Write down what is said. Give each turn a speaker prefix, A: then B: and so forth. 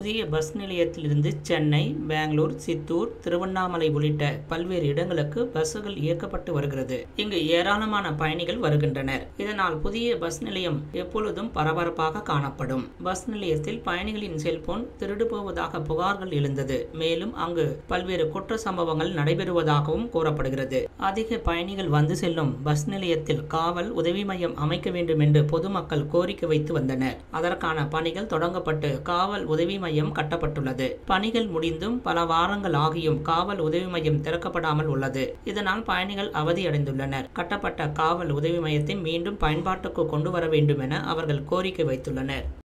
A: புதிய பஸ் நிலையத்திலிருந்து சென்னை பெங்களூர் சித்தூர் திருவண்ணாமலை உள்ளிட்ட பல்வேறு இடங்களுக்கு பஸ்ஸுகள் இயக்கப்பட்டு வருகிறது இங்கு ஏராளமான பயணிகள் வருகின்றனர் இதனால் புதிய பஸ் நிலையம் எப்பொழுதும் பரபரப்பாக காணப்படும் பஸ் நிலையத்தில் பயணிகளின் செல்போன் திருடு போவதாக புகார்கள் எழுந்தது மேலும் அங்கு பல்வேறு குற்ற சம்பவங்கள் நடைபெறுவதாகவும் கூறப்படுகிறது அதிக பயணிகள் வந்து செல்லும் பஸ் நிலையத்தில் காவல் உதவி மையம் அமைக்க வேண்டும் என்று பொதுமக்கள் கோரிக்கை வைத்து வந்தனர் அதற்கான பணிகள் தொடங்கப்பட்டு காவல் உதவி மையம் கட்டப்பட்டுள்ளது பணிகள் முடிந்தும் பல வாரங்கள் ஆகியும் காவல் உதவி மையம் திறக்கப்படாமல் உள்ளது இதனால் பயணிகள் அவதியடைந்துள்ளனர் கட்டப்பட்ட காவல் உதவி மையத்தை மீண்டும் பயன்பாட்டுக்கு கொண்டு வர வேண்டும் என அவர்கள் கோரிக்கை வைத்துள்ளனர்